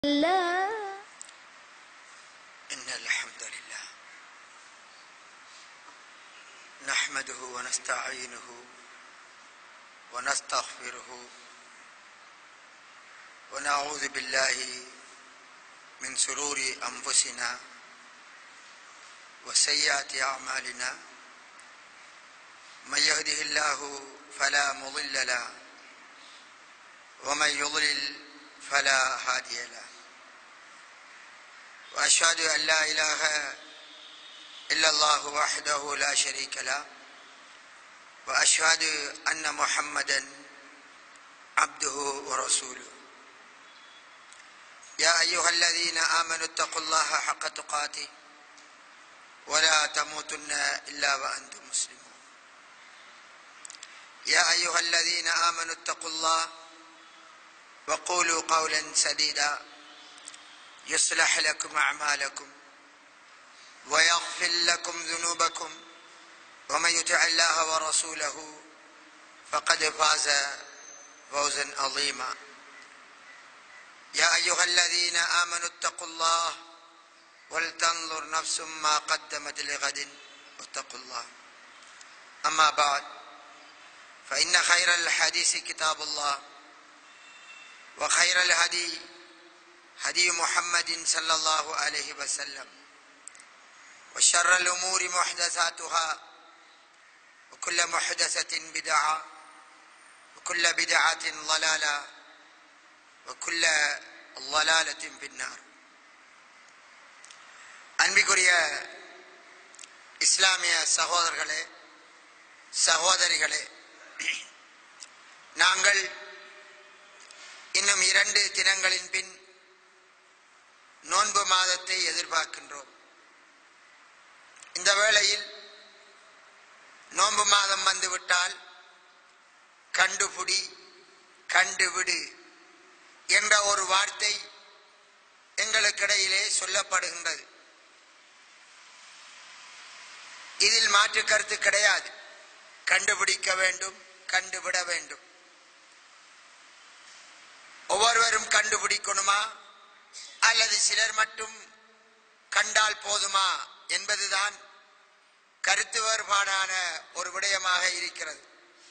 لا إن الحمد لله نحمده ونستعينه ونستغفره ونعوذ بالله من شرور أنفسنا وسيئات أعمالنا من يهده الله فلا مضل له ومن يضلل فلا هادي له واشهد ان لا اله الا الله وحده لا شريك له واشهد ان محمدا عبده ورسوله يا ايها الذين امنوا اتقوا الله حق تقاته ولا تموتن الا وانتم مسلمون يا ايها الذين امنوا اتقوا الله وقولوا قولا سديدا يصلح لكم أعمالكم ويغفر لكم ذنوبكم ومن يطع الله ورسوله فقد فاز فوزا عظيما يا أيها الذين آمنوا اتقوا الله ولتنظر نفس ما قدمت لغد واتقوا الله أما بعد فإن خير الحديث كتاب الله وخير الهدي هدي محمد صلى الله عليه وسلم وشر الأمور محدثاتها وكل محدثة بدعة وكل بدعة ضلالة وكل ضلالة في النار அன்பிக்குரிய இஸ்லாமிய சகோதரர்களே சகோதரிகளே நாங்கள் இன்னும் இரண்டு தினங்களின் பின் நோன்பு மாதத்தை எதிர்பார்க்கின்றோம் இந்த வேளையில் நோன்பு மாதம் வந்துவிட்டால் கண்டுபிடி கண்டுவிடு என்ற ஒரு வார்த்தை எங்களுக்கிடையிலே சொல்லப்படுகின்றது இதில் மாற்று கருத்து கிடையாது கண்டுபிடிக்க வேண்டும் கண்டுவிட வேண்டும் ஒவ்வொருவரும் கண்டுபிடிக்கணுமா அல்லது சிலர் மட்டும் கண்டால் போதுமா என்பதுதான் கருத்து வேறுபாடான ஒரு விடயமாக இருக்கிறது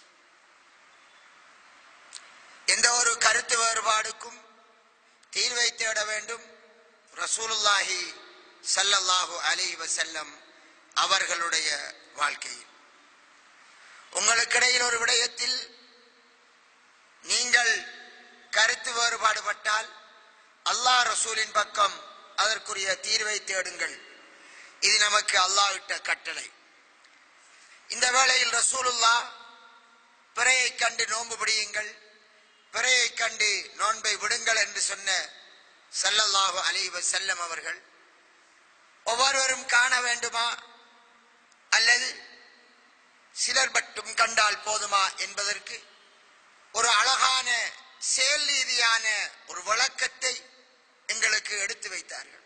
எந்த ஒரு கருத்து வேறுபாடுக்கும் தீர்வை தேட வேண்டும் ரசூலுல்லாஹி சல்லல்லாஹு அலி வசல்லம் அவர்களுடைய வாழ்க்கையில் உங்களுக்கிடையில் ஒரு விடயத்தில் நீங்கள் கருத்து வேறுபாடுபட்டால் அல்லாஹ் ரசூலின் பக்கம் அதற்குரிய தீர்வை தேடுங்கள் இது நமக்கு அல்லாஹ் விட்ட கட்டளை இந்த வேளையில் ரசூலுல்லா பிறையை கண்டு நோன்பு பிடியுங்கள் பிறையை கண்டு நோன்பை விடுங்கள் என்று சொன்ன சல்லல்லாஹு அலிவ செல்லம் அவர்கள் ஒவ்வொருவரும் காண வேண்டுமா அல்லது சிலர் மட்டும் கண்டால் போதுமா என்பதற்கு ஒரு அழகான செயல் ரீதியான ஒரு வழக்கத்தை எங்களுக்கு எடுத்து வைத்தார்கள்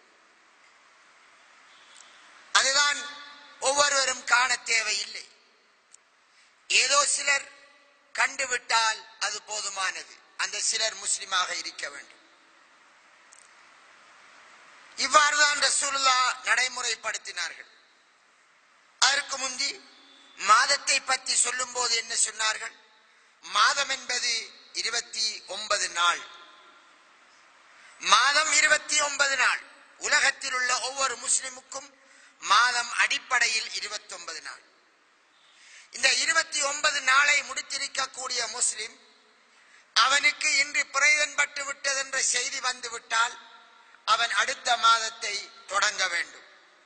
அதுதான் ஒவ்வொருவரும் காண தேவையில்லை ஏதோ சிலர் கண்டுவிட்டால் அது போதுமானது அந்த சிலர் முஸ்லிமாக இருக்க வேண்டும் இவ்வாறுதான் ரசூலுல்லா நடைமுறைப்படுத்தினார்கள் அதற்கு முந்தி மாதத்தை பற்றி சொல்லும் போது என்ன சொன்னார்கள் மாதம் என்பது இருபத்தி ஒன்பது நாள் மாதம் இருபத்தி ஒன்பது நாள் உலகத்தில் உள்ள ஒவ்வொரு முஸ்லிமுக்கும் மாதம் அடிப்படையில் இருபத்தி ஒன்பது நாள் இந்த இருபத்தி ஒன்பது நாளை முடித்திருக்கக்கூடிய முஸ்லிம் அவனுக்கு இன்று பிறைதன்பட்டு விட்டது என்ற செய்தி வந்துவிட்டால் அவன் அடுத்த மாதத்தை தொடங்க வேண்டும்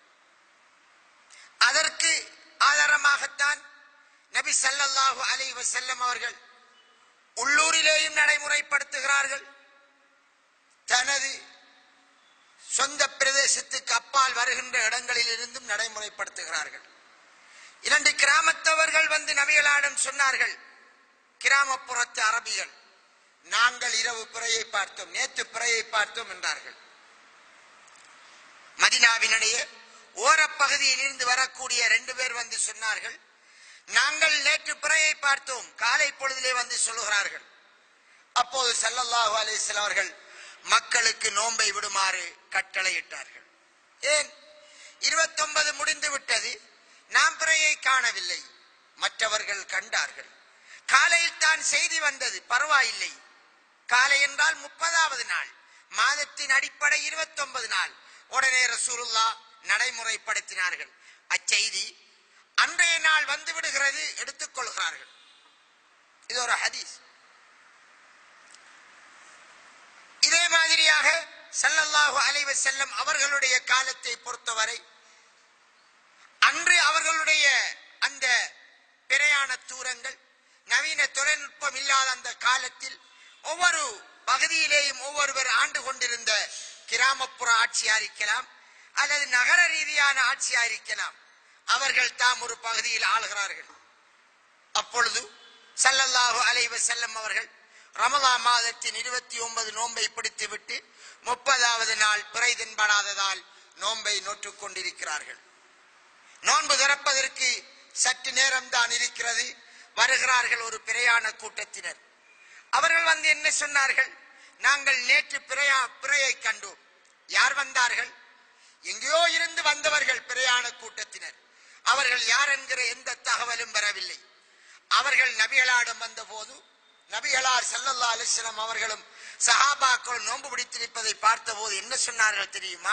அதற்கு ஆதாரமாகத்தான் நபி சல்லல்லாஹு அலை வசல்லம் அவர்கள் உள்ளூரிலேயும் நடைமுறைப்படுத்துகிறார்கள் தனது சொந்த பிரதேசத்துக்கு அப்பால் வருகின்ற இடங்களில் இருந்தும் நடைமுறைப்படுத்துகிறார்கள் இரண்டு கிராமத்தவர்கள் வந்து நபிகளாடம் சொன்னார்கள் கிராமப்புறத்து அரபிகள் நாங்கள் இரவு பிறையை பார்த்தோம் நேற்று பிறையை பார்த்தோம் என்றார்கள் மதினாவினிடையே ஓரப்பகுதியில் இருந்து வரக்கூடிய ரெண்டு பேர் வந்து சொன்னார்கள் நாங்கள் நேற்று பிறையை பார்த்தோம் காலை பொழுதிலே வந்து சொல்லுகிறார்கள் அப்போது ஸல்லல்லாஹு அலைஹி வஸல்லம் அவர்கள் மக்களுக்கு நோன்பை விடுமாறு கட்டளையிட்டார்கள் ஏன் இருபத்தொன்பது முடிந்து விட்டது நாம் பிறையை காணவில்லை மற்றவர்கள் கண்டார்கள் காலையில் தான் செய்தி வந்தது பரவாயில்லை காலை என்றால் முப்பதாவது நாள் மாதத்தின் அடிப்படை இருபத்தொன்பது நாள் உடனே ரசூலுல்லா நடைமுறைப்படுத்தினார்கள் அச்செய்தி அன்றைய நாள் வந்து விடுகிறது எடுத்துக் கொள்கிறார்கள் இது ஒரு ஹதீஸ் இதே மாதிரியாக ஸல்லல்லாஹு அலைஹி வஸல்லம் அவர்களுடைய காலத்தை பொறுத்தவரை அன்று அவர்களுடைய அந்த பிரயாண தூரங்கள் நவீன தொழில்நுட்பம் இல்லாத அந்த காலத்தில் ஒவ்வொரு பகுதியிலேயும் ஒவ்வொருவர் ஆண்டு கொண்டிருந்த கிராமப்புற ஆட்சியா இருக்கலாம் அல்லது நகர ரீதியான ஆட்சியா இருக்கலாம் அவர்கள் தாம் ஒரு பகுதியில் ஆளுகிறார்கள் அப்பொழுது ஸல்லல்லாஹு அலைஹி வஸல்லம் அவர்கள் ரமலா மாதத்தின் இருபத்தி ஒன்பது நோன்பை பிடித்துவிட்டு முப்பதாவது நாள் பிறை தென்படாததால் நோன்பை நோற்றுக் கொண்டிருக்கிறார்கள் நோன்பு திறப்பதற்கு சற்று நேரம் தான் இருக்கிறது வருகிறார்கள் ஒரு பிரயாண கூட்டத்தினர் அவர்கள் வந்து என்ன சொன்னார்கள் நாங்கள் நேற்று பிரயா பிறையை கண்டோம் யார் வந்தார்கள் எங்கேயோ இருந்து வந்தவர்கள் பிரயாண கூட்டத்தினர் அவர்கள் யார் என்கிற எந்த தகவலும் பெறவில்லை அவர்கள் நபிகளாடம் வந்தபோது நபிகளார் ஸல்லல்லாஹு அலைஹி வஸல்லம் அவர்களும் சஹாபாக்களும் நோன்பு பிடித்திருப்பதை பார்த்தபோது என்ன சொன்னார்கள் தெரியுமா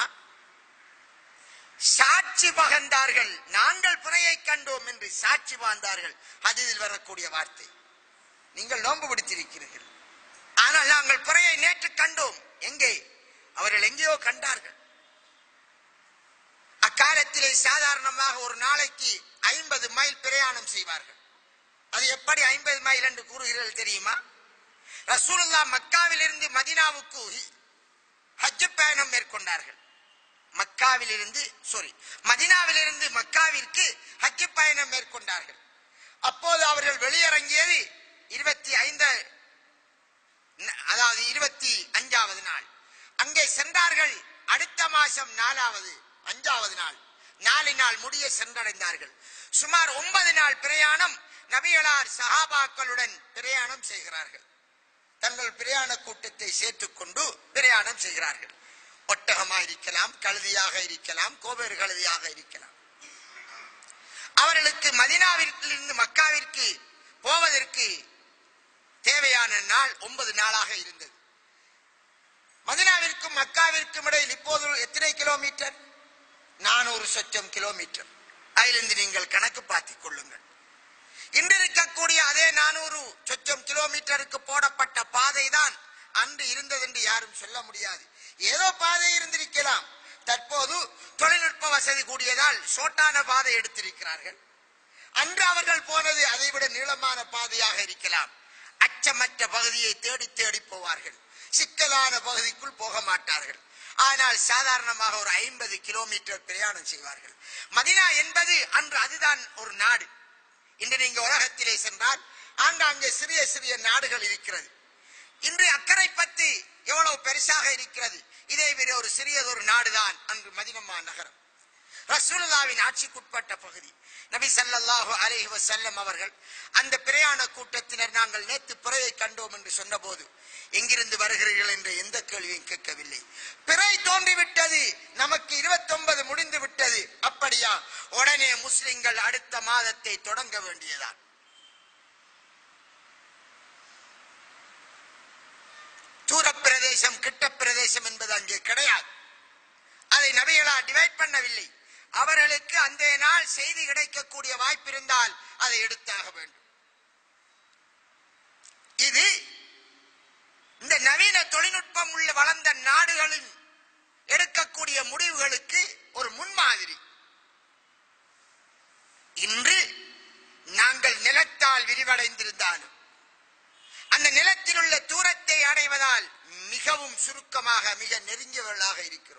சாட்சி பகர்ந்தார்கள் நாங்கள் புறையை கண்டோம் என்று சாட்சி வாழ்ந்தார்கள் அதில் வரக்கூடிய வார்த்தை நீங்கள் நோன்பு பிடித்திருக்கிறீர்கள் ஆனால் நாங்கள் புறையை நேற்று கண்டோம் எங்கே அவர்கள் எங்கேயோ கண்டார்கள் அக்காலத்திலே சாதாரணமாக ஒரு நாளைக்கு ஐம்பது மைல் பிரயாணம் செய்வார்கள் அது எப்படி ஐம்பது மைல் என்று கூறுகிறீர்கள் தெரியுமா ரசூலுல்லா மக்காவிலிருந்து மதினாவுக்கு ஹஜ் பயணம் மேற்கொண்டார்கள் மக்காவிலிருந்து சாரி மதினாவிலிருந்து மக்காவிற்கு ஹஜ் பயணம் மேற்கொண்டார்கள் அப்போது அவர்கள் வெளியிறங்கியது இருபத்தி ஐந்து அதாவது இருபத்தி அஞ்சாவது நாள் அங்கே சென்றார்கள் அடுத்த மாசம் நாலாவது அஞ்சாவது நாள் நாலு நாள் முடிய சென்றடைந்தார்கள் சுமார் ஒன்பது நாள் பிரயாணம் நபிகளார் சஹாபாக்களுடன் பிரயாணம் செய்கிறார்கள் தங்கள் பிரயாண கூட்டத்தை சேர்த்துக் கொண்டு பிரயாணம் செய்கிறார்கள் ஒட்டகமா இருக்கலாம் கழுதியாக இருக்கலாம் கோவேறு கழுதியாக இருக்கலாம் அவர்களுக்கு மதினாவிலிருந்து மக்காவிற்கு போவதற்கு தேவையான நாள் ஒன்பது நாளாக இருந்தது மதினாவிற்கும் மக்காவிற்கும் இடையில் இப்போது எத்தனை கிலோமீட்டர் நானூறு சொச்சம் கிலோமீட்டர் அதிலிருந்து நீங்கள் கணக்கு பார்த்துக் கொள்ளுங்கள் இன்று இருக்கக்கூடிய அதே நானூறு சொச்சம் கிலோமீட்டருக்கு போடப்பட்ட பாதை தான் அன்று இருந்தது என்று யாரும் சொல்ல முடியாது ஏதோ பாதை இருந்திருக்கலாம் தற்போது தொழில்நுட்ப வசதி கூடியதால் சோட்டான பாதை எடுத்திருக்கிறார்கள் அன்று அவர்கள் போனது அதைவிட நீளமான பாதையாக இருக்கலாம் அச்சமற்ற பகுதியை தேடி தேடி போவார்கள் சிக்கலான பகுதிக்குள் போக மாட்டார்கள் ஆனால் சாதாரணமாக ஒரு ஐம்பது கிலோமீட்டர் பிரயாணம் செய்வார்கள் மதினா என்பது அன்று அதுதான் ஒரு நாடு இன்று நீங்க உலகத்திலே சென்றால் ஆங்காங்கே சிறிய சிறிய நாடுகள் இருக்கிறது இன்று அக்கறை பத்தி எவ்வளவு பெருசாக இருக்கிறது இதை விட ஒரு சிறியதொரு நாடுதான் அன்று மதினம்மா நகரம் ரசூலுல்லாவின் ஆட்சிக்குட்பட்ட பகுதி நபி ஸல்லல்லாஹு அலைஹி வஸல்லம் அவர்கள் அந்த பிரயாண கூட்டத்தினர் நாங்கள் நேத்து பிறையை கண்டோம் என்று சொன்னபோது எங்கிருந்து வருகிறீர்கள் என்ற எந்த கேள்வியும் கேட்கவில்லை பிறை தோன்றிவிட்டது நமக்கு இருபத்தொன்பது முடிந்து விட்டது அப்படியா உடனே முஸ்லிம்கள் அடுத்த மாதத்தை தொடங்க வேண்டியதான் தூர பிரதேசம் கிட்ட பிரதேசம் என்பது அங்கே கிடையாது அதை நபிகளா டிவைட் பண்ணவில்லை அவர்களுக்கு அந்த நாள் செய்தி கிடைக்கக்கூடிய வாய்ப்பு இருந்தால் அதை எடுத்தாக வேண்டும் இது இந்த நவீன தொழில்நுட்பம் உள்ள வளர்ந்த நாடுகளின் எடுக்கக்கூடிய முடிவுகளுக்கு ஒரு முன்மாதிரி இன்று நாங்கள் நிலத்தால் விரிவடைந்திருந்தாலும் அந்த நிலத்தில் உள்ள தூரத்தை அடைவதால் மிகவும் சுருக்கமாக மிக நெருங்கியவர்களாக இருக்கிறோம்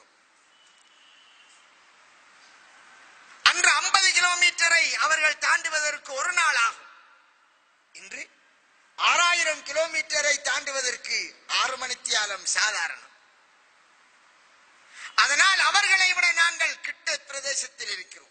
அன்று ஐம்பது கிலோமீட்டரை அவர்கள் தாண்டுவதற்கு ஒரு நாள் ஆகும் இன்று ஆறாயிரம் கிலோமீட்டரை தாண்டுவதற்கு ஆறு மணித்தியாலம் சாதாரணம் அதனால் அவர்களை விட நாங்கள் கிட்ட பிரதேசத்தில் இருக்கிறோம்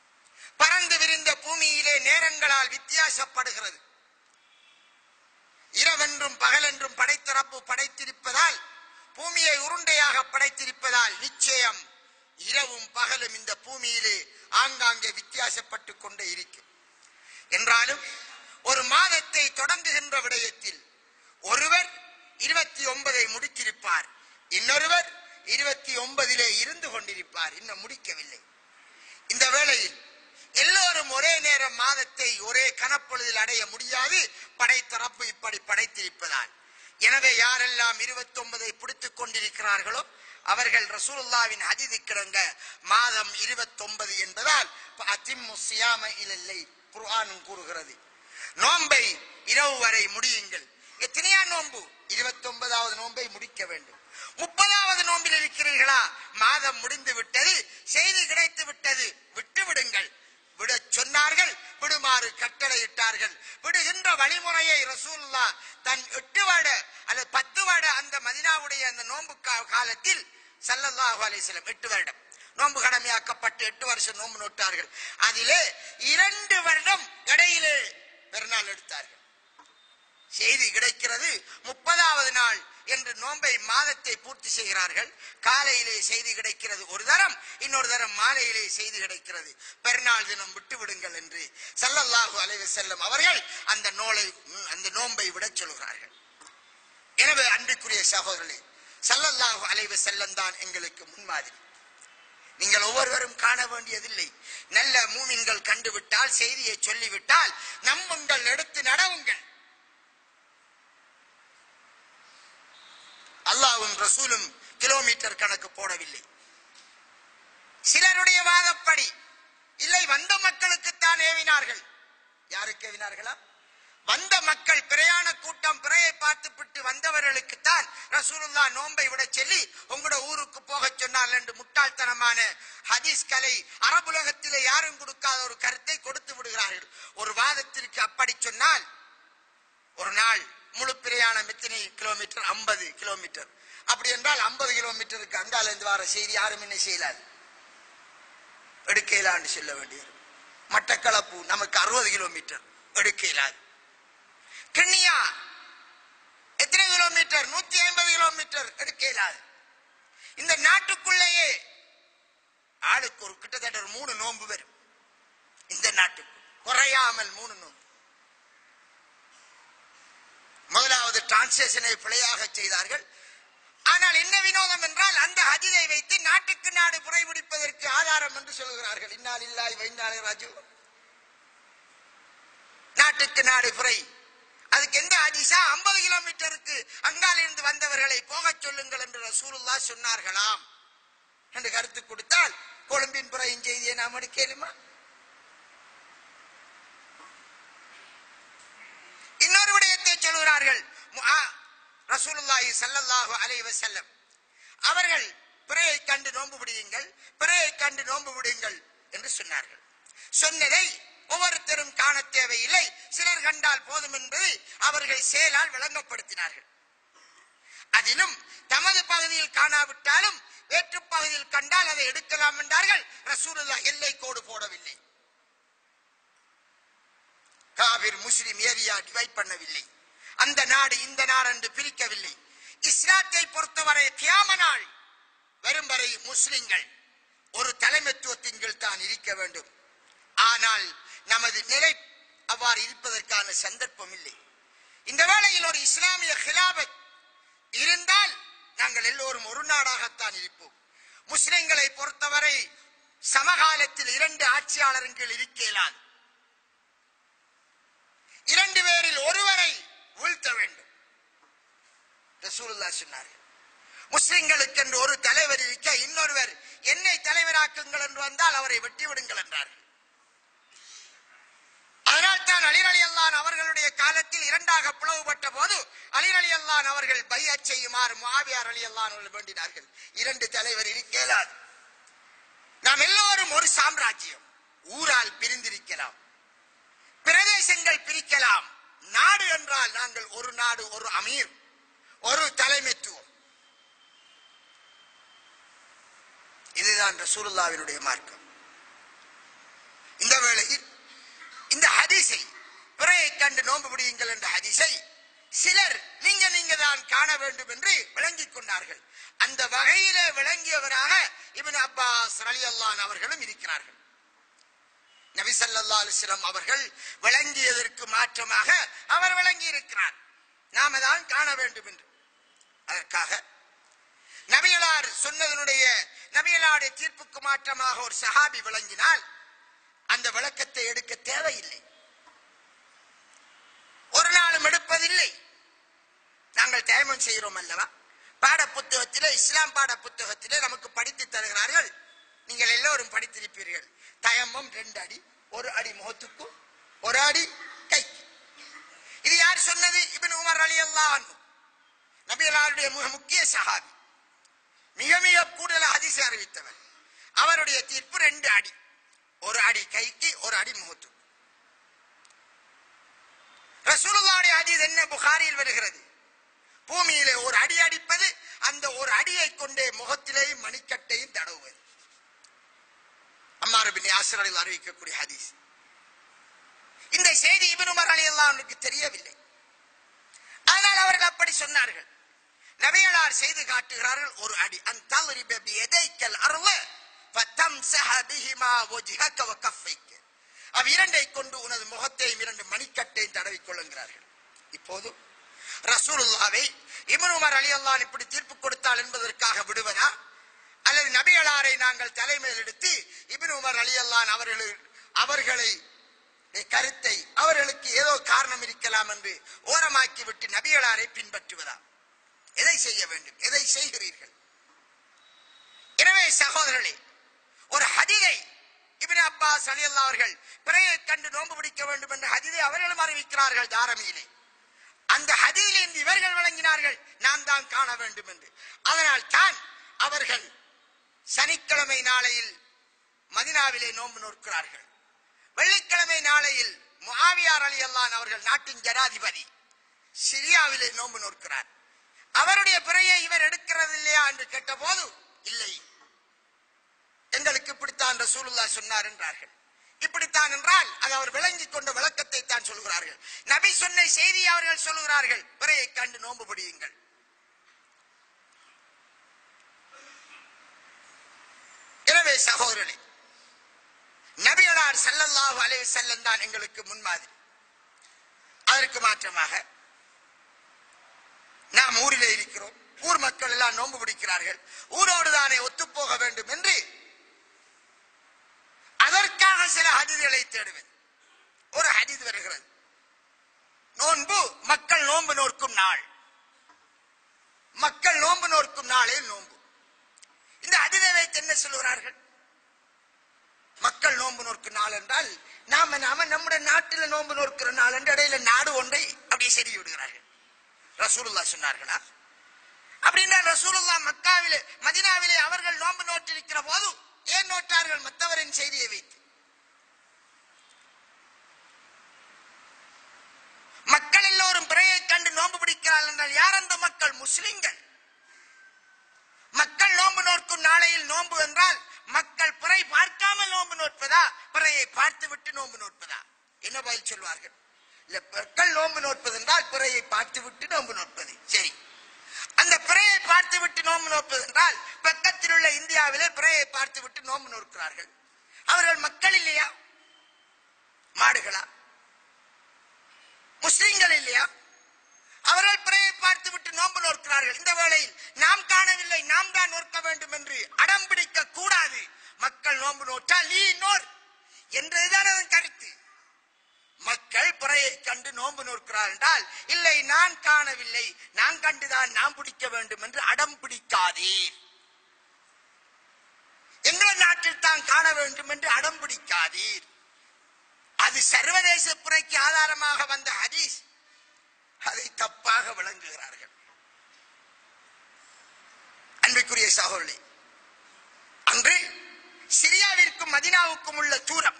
பறந்து விரிந்த பூமியிலே நேரங்களால் வித்தியாசப்படுகிறது இரவென்றும் பகலென்றும் படைத்த ரப்பு படைத்திருப்பதால் பூமியை உருண்டையாக படைத்திருப்பதால் நிச்சயம் இரவும் பகலும் இந்த பூமியிலே ஆங்காங்கே வித்தியாசப்பட்டு கொண்டே இருக்கும் என்றாலும் ஒரு மாதத்தை தொடங்குகின்ற விடயத்தில் ஒருவர் இருபத்தி ஒன்பதை முடித்திருப்பார் இன்னொருவர் இருபத்தி ஒன்பதிலே இருந்து கொண்டிருப்பார் இன்னும் முடிக்கவில்லை இந்த வேளையில் எல்லோரும் ஒரே நேரம் மாதத்தை ஒரே கணப்பொழுதில் அடைய முடியாது படைத்தரப்பு இப்படி படைத்திருப்பதால் எனவே யாரெல்லாம் இருபத்தி ஒன்பதை பிடித்துக் கொண்டிருக்கிறார்களோ அவர்கள் ரசூலுல்லாவின் ஹதீது கிடங்க மாதம் இருபத்தி ஒன்பது என்பதால் அதிம்மு சியாம இல்லை குர்ஆனும் கூறுகிறது நோன்பை இரவு வரை முடியுங்கள் எத்தனையா நோன்பு இருபத்தி ஒன்பதாவது நோன்பை முடிக்க வேண்டும் முப்பதாவது நோம்பில் இருக்கிறீர்களா மாதம் முடிந்து விட்டது செய்தி கிடைத்து விட்டது விட்டு விடுங்கள் விட சொன்னார்கள் விடுமாறு கட்டளையிட்டார்கள் விடுகின்ற வழிமுறையை ரசூல்லா தன் எட்டு வருட அல்லது பத்து வருட அந்த மதினாவுடைய அந்த நோன்பு கா- காலத்தில் சல்லல்லாஹு அலைஹிஸ்ஸலாம் எட்டு வருடம் நோன்பு கடமையாக்கப்பட்டு எட்டு வருஷம் நோன்பு நோட்டார்கள் அதிலே இரண்டு வருடம் இடையிலே பெருநாள் எடுத்தார்கள் செய்தி கிடைக்கிறது முப்பதாவது நாள் என்று நோன்பை மாதத்தை பூர்த்தி செய்கிறார்கள் காலையிலே செய்தி கிடைக்கிறது ஒரு தரம் இன்னொரு தரம் மாலையிலே செய்தி கிடைக்கிறது பெருநாள் தினம் விட்டு விடுங்கள் என்று சல்லல்லாஹு அலைஹி செல்லும் அவர்கள் அந்த நோலை அந்த நோன்பை விடச் சொல்கிறார்கள் எனவே அன்பிற்குரிய சகோதரர்களே சல்லல்லாஹு அலைஹி செல்லம் தான் எங்களுக்கு முன்மாதிரி நீங்கள் ஒவ்வொருவரும் காண வேண்டியதில்லை நல்ல மூமின்கள் கண்டுவிட்டால் செய்தியை சொல்லிவிட்டால் நம்புங்கள் எடுத்து நடவுங்கள் அல்லாவும் ரசூலும் கிலோமீட்டர் கணக்கு போடவில்லை சிலருடைய வாதப்படி இல்லை வந்த மக்களுக்குத்தான் ஏவினார்கள் யாருக்கு ஏவினார்களா வந்த மக்கள் பிரயாண கூட்டம் பிறையை பார்த்துவிட்டு வந்தவர்களுக்குத்தான் ரசூலுல்லா நோன்பை விட சொல்லி உங்களோட ஊருக்கு போக சொன்னார் என்று முட்டாள்தனமான ஹதீஸ் கலை அரபுலகத்திலே யாரும் கொடுக்காத ஒரு கருத்தை கொடுத்து விடுகிறார்கள் ஒரு வாதத்திற்கு அப்படி சொன்னால் ஒரு நாள் முழு பிரயாணம் எத்தனை கிலோமீட்டர் ஐம்பது கிலோமீட்டர் அப்படி என்றால் ஐம்பது கிலோமீட்டருக்கு அங்கால இருந்து வர செய்தி யாரும் என்ன செய்யலாது எடுக்கலான்னு சொல்ல வேண்டியது மட்டக்களப்பு நமக்கு அறுபது கிலோமீட்டர் எடுக்கலாது கிண்ணியா எத்தனை கிலோமீட்டர் நூத்தி ஐம்பது கிலோமீட்டர் எடுக்கலாது இந்த நாட்டுக்குள்ளேயே ஆளுக்கு ஒரு கிட்டத்தட்ட ஒரு மூணு நோன்பு வரும் இந்த நாட்டுக்கு குறையாமல் மூணு நோன்பு முதலாவது டிரான்ஸ்லேஷனை பிழையாக செய்தார்கள் ஆனால் என்ன வினோதம் என்றால் அந்த ஹஜிதை வைத்து நாட்டுக்கு நாடு புறைபிடிப்பதற்கு ஆதாரம் என்று சொல்கிறார்கள் இன்னால் இல்லாய் வைநாளை ராஜு நாட்டுக்கு நாடு புரை அதுக்கு எந்த ஹதீஸா ஐம்பது கிலோமீட்டருக்கு அங்காலிருந்து வந்தவர்களை போகச் சொல்லுங்கள் என்று ரசூலுல்லா சொன்னார்களாம் என்று கருத்து கொடுத்தால் கொழும்பின் புறையின் செய்தியை நாம் எடுக்கலுமா இன்னொரு விடயத்தை சொல்கிறார்கள் முஆ- ரசூலுல்லாஹி ஸல்லல்லாஹு அலைஹி வஸல்லம் அவர்கள் பிறையை கண்டு நோன்பு விடுங்கள் பிறையை கண்டு நோன்பு விடுங்கள் என்று சொன்னார்கள் சொன்னதை ஒவ்வொருத்தரும் காண தேவையில்லை சிலர் கண்டால் போதும் என்பதை அவர்கள் செயலால் விளங்கப்படுத்தினார்கள் அதிலும் தமது பகுதியில் காணாவிட்டாலும் வேற்று பகுதியில் கண்டால் அதை எடுக்கலாம் என்றார்கள் ரசூலுல்லாஹ் எல்லை கோடு போடவில்லை காவிர் முஸ்லிம் ஏரியா டிவைட் பண்ணவில்லை அந்த நாடு இந்த நாடு என்று பிரிக்கவில்லை இஸ்லாத்தை பொறுத்தவரை கியாம நாள் வரும் வரை முஸ்லிம்கள் ஒரு தலைமைத்துவத்தின் கீழ் தான் இருக்க வேண்டும் ஆனால் நமது நிலை அவ்வாறு இருப்பதற்கான சந்தர்ப்பம் இல்லை இந்த வேளையில் ஒரு இஸ்லாமிய ஹிலாபத் இருந்தால் நாங்கள் எல்லோரும் ஒரு நாடாகத்தான் இருப்போம் முஸ்லிம்களை பொறுத்தவரை சமகாலத்தில் இரண்டு ஆட்சியாளரின் கீழ் இருக்க இயலாது இரண்டு பேரில் ஒருவரை வீழ்த்த வேண்டும் ரசூலுல்லாஹ் சொன்னார்கள் முஸ்லிம்களுக்கு என்று ஒரு தலைவர் இருக்க இன்னொருவர் என்னை தலைவராக்குங்கள் என்று வந்தால் அவரை வெட்டி விடுங்கள் என்றார்கள் அதனால் தான் அலிர் அலி அல்லான் அவர்களுடைய காலத்தில் இரண்டாக பிளவுபட்ட போது அலிர் அலி அல்லான் அவர்கள் பையச் செய்யுமாறு மாவியார் அலி அல்லான் அவர்கள் வேண்டினார்கள் இரண்டு தலைவர் இருக்க இயலாது நாம் எல்லோரும் ஒரு சாம்ராஜ்யம் ஊரால் பிரிந்திருக்கலாம் பிரதேசங்கள் பிரிக்கலாம் நாடு என்றால் நாங்கள் ஒரு நாடு ஒரு அமீர் ஒரு தலைமைத்துவம் இதுதான் ரசூலுல்லாவினுடைய மார்க்கம் இந்த வேளையில் இந்த ஹதீஸை பிறையை கண்டு நோன்பு பிடியுங்கள் என்ற ஹதீஸை சிலர் நீங்க நீங்க தான் காண வேண்டும் என்று விளங்கிக் கொண்டார்கள் அந்த வகையிலே விளங்கியவராக இப்னு அப்பாஸ் ரலியல்லாஹு அவர்களும் இருக்கிறார்கள் நபி ஸல்லல்லாஹு அலைஹி வஸல்லம் அவர்கள் விளங்கியதற்கு மாற்றமாக அவர் விளங்கி இருக்கிறார் நாம தான் காண வேண்டும் என்று அதற்காக நபியலார் சொன்னதனுடைய நபியலாருடைய தீர்ப்புக்கு மாற்றமாக ஒரு சஹாபி விளங்கினால் அந்த விளக்கத்தை எடுக்க தேவையில்லை ஒரு நாளும் எடுப்பதில்லை நாங்கள் தயமம் செய்கிறோம் அல்லவா பாட புத்தகத்திலே இஸ்லாம் பாட புத்தகத்திலே நமக்கு படித்து தருகிறார்கள் நீங்கள் எல்லோரும் படித்திருப்பீர்கள் தயமம் ரெண்டு அடி ஒரு அடி முகத்துக்கும் ஒரு அடி கை இது யார் சொன்னது இபின் உமர் அலி அல்லாஹ் நபியலாருடைய மிக முக்கிய சஹாபி மிக மிக கூடுதல் ஹதீஸ் அறிவித்தவர் அவருடைய தீர்ப்பு ரெண்டு அடி ஒரு அடி கைக்கு ஒரு அடி முகத்துக்கு ரசூலுல்லாவுடைய ஹதீஸ் என்ன புகாரியில் வருகிறது பூமியிலே ஒரு அடி அடிப்பது அந்த ஒரு அடியை கொண்டே முகத்திலேயும் மணிக்கட்டையும் தடவுவது அம்மாறு பின் யாசரில் அறிவிக்கக்கூடிய ஹதீஸ் இந்த செய்தி இபின் உமர் அலி அல்லாஹ்வுக்கு தெரியவில்லை ஆனால் அவர்கள் அப்படி சொன்னார்கள் நபியலார் செய்து காட்டுகிறார்கள் ஒரு அடி அந்தல்ரிப பியதைக்கல் அருள ஃபதம்சஹ பிஹிமா வஜ்ஹக வ கஃபைக்க அவ் இரண்டை கொண்டு உனது முகத்தையும் இரண்டு மணிக்கட்டையும் தடவிக் கொள்ளுங்கிறார்கள் இப்போது ரசூலுல்லாவை இப்னு உமர் ரலியல்லாஹு இப்படி தீர்ப்பு கொடுத்தால் என்பதற்காக விடுவதா அல்லது நபியலாரை நாங்கள் தலைமையில் எடுத்து இப்னு உமர் ரலியல்லாஹு அவர்கள் அவர்களை கருத்தை அவர்களுக்கு ஏதோ காரணம் இருக்கலாம் என்று ஓரமாக்கி விட்டு நபியலாரை பின்பற்றுவதா எதை செய்ய வேண்டும் எதை செய்கிறீர்கள் எனவே சகோதரர்களே ஒரு ஹதிதை இப்னு அப்பாஸ் ரலியல்லாஹு அவர்கள் பிறையை கண்டு நோன்பு பிடிக்க வேண்டும் என்ற ஹதிதை அவர்களும் அறிவிக்கிறார்கள் தாரமியிலே அந்த ஹதியிலிருந்து இவர்கள் வழங்கினார்கள் நான் தான் காண வேண்டும் என்று அதனால் தான் அவர்கள் சனிக்கிழமை நாளையில் மதினாவிலே நோன்பு நோக்கிறார்கள் வெள்ளிக்கிழமை நாளையில் முஆவியார் அலி அல்லான் அவர்கள் நாட்டின் ஜனாதிபதி சிரியாவிலே நோன்பு நோக்கிறார் அவருடைய பிறையை இவர் எடுக்கிறது இல்லையா என்று கேட்டபோது இல்லை எங்களுக்கு இப்படித்தான் ரசூலுல்லா சொன்னார் என்றார்கள் இப்படித்தான் என்றால் அது அவர் விளங்கிக் கொண்ட விளக்கத்தை தான் சொல்கிறார்கள் நபி சொன்ன செய்தி அவர்கள் சொல்கிறார்கள் பிறையை கண்டு நோன்பு பிடியுங்கள் எனவே சகோதரனே நபியலார் ஸல்லல்லாஹு அலைஹி வஸல்லம் தான் எங்களுக்கு முன்மாதிரி அதற்கு மாற்றமாக நாம் ஊரிலே இருக்கிறோம் ஊர் மக்கள் எல்லாம் நோன்பு பிடிக்கிறார்கள் ஊரோடு தானே ஒத்துப்போக வேண்டும் என்று அதற்காக சில ஹதீதுகளை தேடுவேன் ஒரு ஹதீது வருகிறது நோன்பு மக்கள் நோன்பு நோக்கும் நாள் மக்கள் நோன்பு நோக்கும் நாளே நோன்பு இந்த ஹதீதை வைத்து என்ன சொல்லுகிறார்கள் மக்கள் நோன்பு நோக்கும் நாள் என்றால் நாம நாம நம்முடைய நாட்டில் நோன்பு நோக்கிற நாள் என்று இடையில நாடு ஒன்றை அப்படியே செருகி விடுகிறார்கள் ரசூலுல்லா சொன்னார்களா அப்படின்னா ரசூலுல்லா மக்காவிலே மதினாவிலே அவர்கள் நோன்பு நோற்றிருக்கிற போது ஏன் நோட்டார்கள் மற்றவரின் செய்தியை வைத்து மக்கள் எல்லோரும் பிறையை கண்டு நோன்பு பிடிக்கிறார்கள் என்றால் யார் அந்த மக்கள் முஸ்லிம்கள் மக்கள் நோன்பு நோக்கும் நாளையில் நோன்பு என்றால் மக்கள் பிறை பார்க்காமல் நோன்பு நோட்பதா பிறையை பார்த்து விட்டு நோன்பு நோட்பதா என்ன பதில் சொல்வார்கள் இல்ல மக்கள் நோன்பு நோட்பது என்றால் பிறையை பார்த்து விட்டு நோன்பு நோட்பது சரி அந்த பிறையை பார்த்து விட்டு நோன்பு நோட்பது என்றால் பக்கத்தில் உள்ள இந்தியாவிலே பிறையை பார்த்து விட்டு நோன்பு நோக்கிறார்கள் அவர்கள் மக்கள் இல்லையா மாடுகளா முஸ்லிம்கள் இல்லையா அவர்கள் பிறையை பார்த்து விட்டு நோன்பு நோக்கிறார்கள் இந்த வேளையில் நாம் காணவில்லை நாம் தான் நோக்க வேண்டும் என்று அடம் பிடிக்க கூடாது மக்கள் நோன்பு நோற்றால் நீ நோர் என்றதுதான் அதன் கருத்து மக்கள் பிறையை கண்டு நோன்பு நோக்கிறார் என்றால் இல்லை நான் காணவில்லை நான் கண்டுதான் நாம் பிடிக்க வேண்டும் என்று அடம் பிடிக்காதீர் எங்கள் நாட்டில் தான் காண வேண்டும் என்று அடம் பிடிக்காதீர் அது சர்வதேச புறைக்கு ஆதாரமாக வந்த ஹதீஸ் அதை தப்பாக விளங்குகிறார்கள் அன்பிற்குரிய சகோதரி அன்று சிரியாவிற்கும் மதினாவுக்கும் உள்ள தூரம்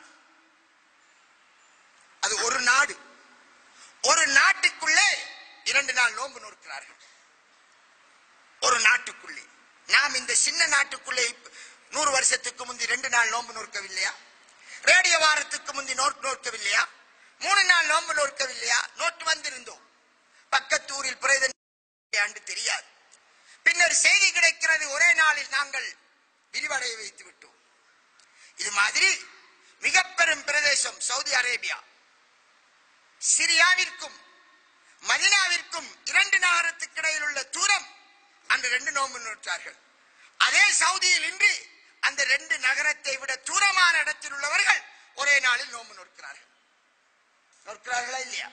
அது ஒரு நாடு ஒரு நாட்டுக்குள்ளே இரண்டு நாள் நோன்பு நோக்கிறார்கள் ஒரு நாட்டுக்குள்ளே நாம் இந்த சின்ன நாட்டுக்குள்ளே இப்ப நூறு வருஷத்துக்கு முந்தி ரெண்டு நாள் நோன்பு நோக்கவில்லையா ரேடியோ வாரத்துக்கு முந்தி நோட் நோக்கவில்லையா மூணு நாள் நோன்பு நோக்கவில்லையா நோட்டு வந்திருந்தோம் பக்கத்தூரில் பிரேதன் ஆண்டு தெரியாது பின்னர் செய்தி கிடைக்கிறது ஒரே நாளில் நாங்கள் விரிவடைய வைத்து விட்டோம் இது மாதிரி மிக பெரும் பிரதேசம் சவுதி அரேபியா சிரியாவிற்கும் மதினாவிற்கும் இரண்டு நகரத்துக்கு இடையில் உள்ள தூரம் அந்த ரெண்டு நோன்பு நோற்றார்கள் அதே சவுதியில் இன்று அந்த ரெண்டு நகரத்தை விட தூரமான இடத்தில் உள்ளவர்கள் ஒரே நாளில் நோன்பு நோக்கிறார்கள் நோக்கிறார்களா இல்லையா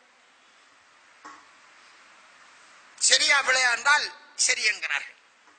சரியா பிழையா என்றால் சரி என்கிறார்கள்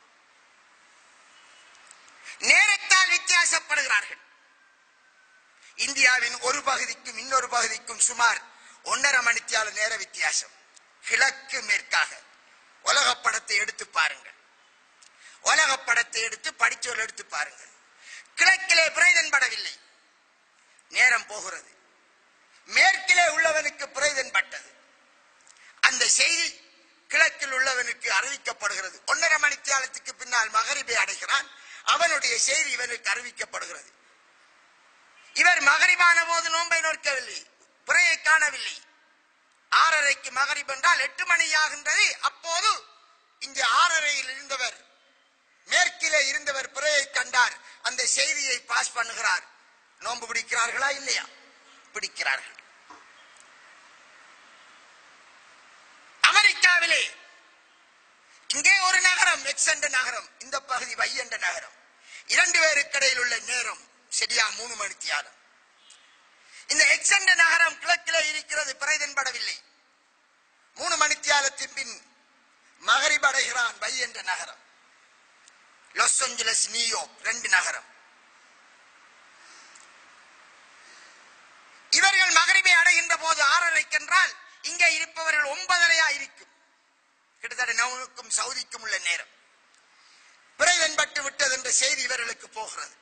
நேரத்தால் வித்தியாசப்படுகிறார்கள் இந்தியாவின் ஒரு பகுதிக்கும் இன்னொரு பகுதிக்கும் சுமார் ஒன்றரை மணித்தியால நேர வித்தியாசம் கிழக்கு மேற்காக உலக படத்தை எடுத்து பாருங்கள் உலக படத்தை எடுத்து படிச்சோல் எடுத்து பாருங்கள் கிழக்கிலே பிரேதன் படவில்லை நேரம் போகிறது மேற்கிலே உள்ளவனுக்கு பிரேதன் பட்டது அந்த செய்தி கிழக்கில் உள்ளவனுக்கு அறிவிக்கப்படுகிறது ஒன்றரை மணித்தியாலத்துக்கு பின்னால் மகரிபை அடைகிறான் அவனுடைய செய்தி இவனுக்கு அறிவிக்கப்படுகிறது இவர் மகரிபான போது நோன்பை நோக்கவில்லை பிறையை காணவில்லை ஆறரைக்கு மகரிப் என்றால் எட்டு மணி ஆகின்றது அப்போது இந்த ஆறரையில் இருந்தவர் மேற்கிலே இருந்தவர் பிறையை கண்டார் அந்த செய்தியை பாஸ் பண்ணுகிறார் நோன்பு பிடிக்கிறார்களா இல்லையா பிடிக்கிறார்கள் அமெரிக்காவிலே இங்கே ஒரு நகரம் எக்ஸ் என்ற நகரம் இந்த பகுதி வை என்ற நகரம் இரண்டு பேருக்கு இடையில் உள்ள நேரம் சரியா மூணு மணி தியானம் இந்த எக்ஸ் என்ற நகரம் கிழக்கிலே இருக்கிறது பிறைதன்படவில்லை மூணு மணி தியாலத்தின் பின் மகரிப் அடைகிறான் வை என்ற நகரம் லாஸ் ஏஞ்சலஸ் நியூயார்க் ரெண்டு நகரம் இவர்கள் மகரிபை அடைகின்ற போது ஆறரைக்கென்றால் இங்கே இருப்பவர்கள் ஒன்பதரையா இருக்கும் கிட்டத்தட்ட நவனுக்கும் சவுதிக்கும் உள்ள நேரம் பிறைதன்பட்டு விட்டது என்ற செய்தி இவர்களுக்கு போகிறது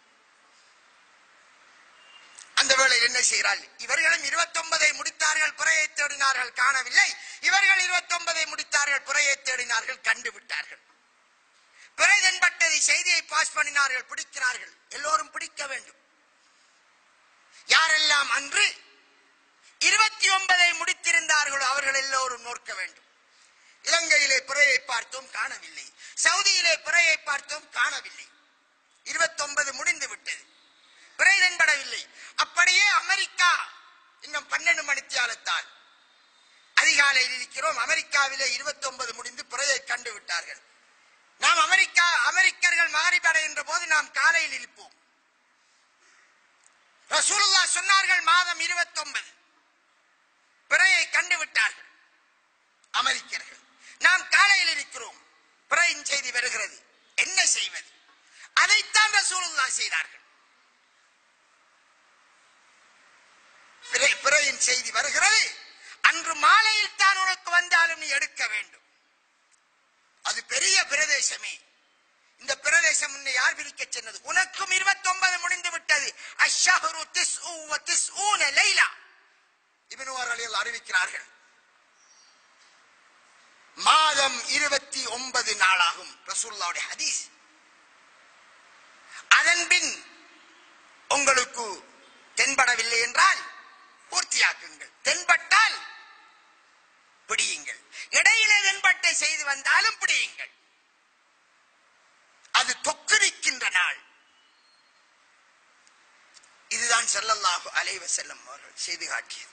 அந்த வேளையில் என்ன செய்கிறாள் இவர்களும் இருபத்தி ஒன்பதை முடித்தார்கள் பிறையை தேடினார்கள் காணவில்லை இவர்கள் இருபத்தி ஒன்பதை முடித்தார்கள் பிறையை தேடினார்கள் கண்டுவிட்டார்கள் பிறை தென்பட்டதை செய்தியை பாஸ் பண்ணினார்கள் பிடிக்கிறார்கள் எல்லோரும் பிடிக்க வேண்டும் யாரெல்லாம் அன்று இருபத்தி ஒன்பதை முடித்திருந்தார்களோ அவர்கள் எல்லோரும் நோக்க வேண்டும் இலங்கையிலே பிறையை பார்த்தோம் காணவில்லை சவுதியிலே பிறையை பார்த்தோம் காணவில்லை இருபத்தி ஒன்பது முடிந்து விட்டது பிறை தென்படவில்லை அப்படியே அமெரிக்கா இன்னும் பன்னெண்டு மணித்தியாலத்தால் அதிகாலையில் இருக்கிறோம் அமெரிக்காவிலே இருபத்தி ஒன்பது முடிந்து பிறையை கண்டு விட்டார்கள் நாம் அமெரிக்கா அமெரிக்கர்கள் மகரிப் அடைகின்ற போது நாம் காலையில் இருப்போம் ரசூலுல்லா சொன்னார்கள் மாதம் இருபத்தி ஒன்பது பிறையை கண்டு விட்டார்கள் அமெரிக்கர்கள் நாம் காலையில் இருக்கிறோம் பிறையின் செய்தி வருகிறது என்ன செய்வது அதைத்தான் ரசூலுல்லா செய்தார்கள் பிறை- பிறையின் செய்தி வருகிறது அன்று மாலையில் தான் உனக்கு வந்தாலும் நீ எடுக்க வேண்டும் அது பெரிய பிரதேசமே இந்த பிரதேசம் உன்னை யார் பிரிக்க சொன்னது உனக்கும் இருபத்தி ஒன்பது முடிந்து விட்டது அஷ்ஷஹரு திஸ்உ வ திஸ்ஊன லைலா இப்னு அலில் அறிவிக்கிறார்கள் மாதம் இருபத்தி ஒன்பது நாளாகும் ரசூல்லாவுடைய ஹதீஸ் அதன் பின் உங்களுக்கு தென்படவில்லை என்றால் பூர்த்தியாக்குங்கள் தென்பட்டால் பிடியுங்கள் இடையிலே தென்பட்ட செய்து வந்தாலும் பிடியுங்கள் அது தொக்குவிக்கின்ற நாள் இதுதான் ஸல்லல்லாஹு அலைஹி வஸல்லம் அவர்கள் செய்து காட்டியது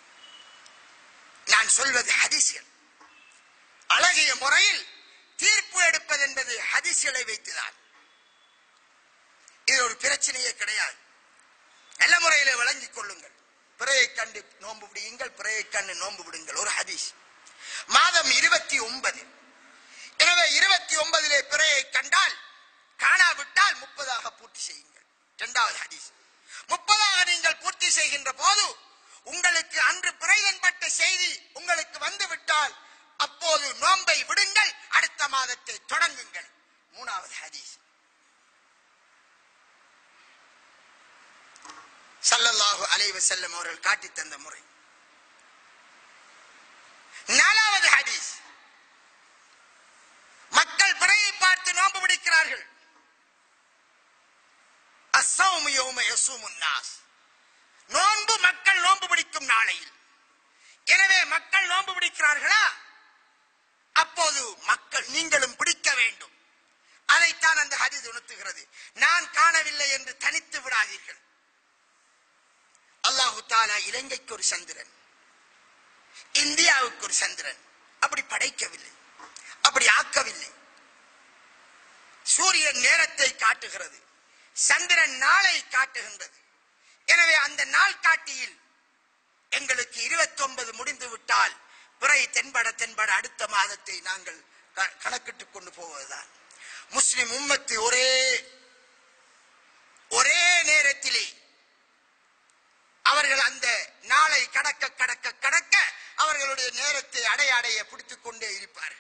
நான் சொல்வது ஹதீஸ்கள் அழகிய முறையில் தீர்ப்பு எடுப்பது என்பது ஹதீஸ்களை வைத்துதான் இது ஒரு பிரச்சனையே கிடையாது நல்ல முறையில விளங்கிக் கொள்ளுங்கள் பிறையை கண்டு நோன்பு விடுங்கள் பிறையை கண்டு நோன்பு விடுங்கள் ஒரு ஹதீஸ் மாதம் இருபத்தி ஒன்பது எனவே இருபத்தி ஒன்பதிலே பிறையை கண்டால் காணாவிட்டால் முப்பதாக பூர்த்தி செய்யுங்கள் இரண்டாவது ஹதீஸ் முப்பதாக நீங்கள் பூர்த்தி செய்கின்ற போது உங்களுக்கு அன்று பிறைதன்பட்ட செய்தி உங்களுக்கு வந்து விட்டால் அப்போது நோன்பை விடுங்கள் அடுத்த மாதத்தை தொடங்குங்கள் மூணாவது ஹதீஸ் ஸல்லல்லாஹு அலைஹி வஸல்லம் அவர்கள் காட்டித் தந்த முறை நாலாவது ஹதீஸ் மக்கள் பிறையை பார்த்து நோன்பு பிடிக்கிறார்கள் அஸ்ஸௌமு யௌம யஸூமுன் நாஸ் நோன்பு மக்கள் நோன்பு பிடிக்கும் நாளையில் எனவே மக்கள் நோன்பு பிடிக்கிறார்களா அப்போது மக்கள் நீங்களும் பிடிக்க வேண்டும் அதைத்தான் அந்த ஹதீஸ் உணர்த்துகிறது நான் காணவில்லை என்று தனித்து விடாதீர்கள் அல்லாஹு தாலா இலங்கைக்கு ஒரு சந்திரன் இந்தியாவுக்கு ஒரு சந்திரன் அப்படி படைக்கவில்லை அப்படி ஆக்கவில்லை சூரியன் நேரத்தை காட்டுகிறது சந்திரன் நாளை காட்டுகின்றது எனவே அந்த நாள் காட்டியில் எங்களுக்கு 29 முடிந்து விட்டால் பிறை தென்பட தென்பட அடுத்த மாதத்தை நாங்கள் க- கணக்கிட்டுக் கொண்டு போவதுதான் முஸ்லிம் உம்மத்து ஒரே ஒரே நேரத்திலே அவர்கள் அந்த நாளை கடக்க கடக்க கடக்க அவர்களுடைய நேரத்தை அடைய அடைய பிடித்துக் கொண்டே இருப்பார்கள்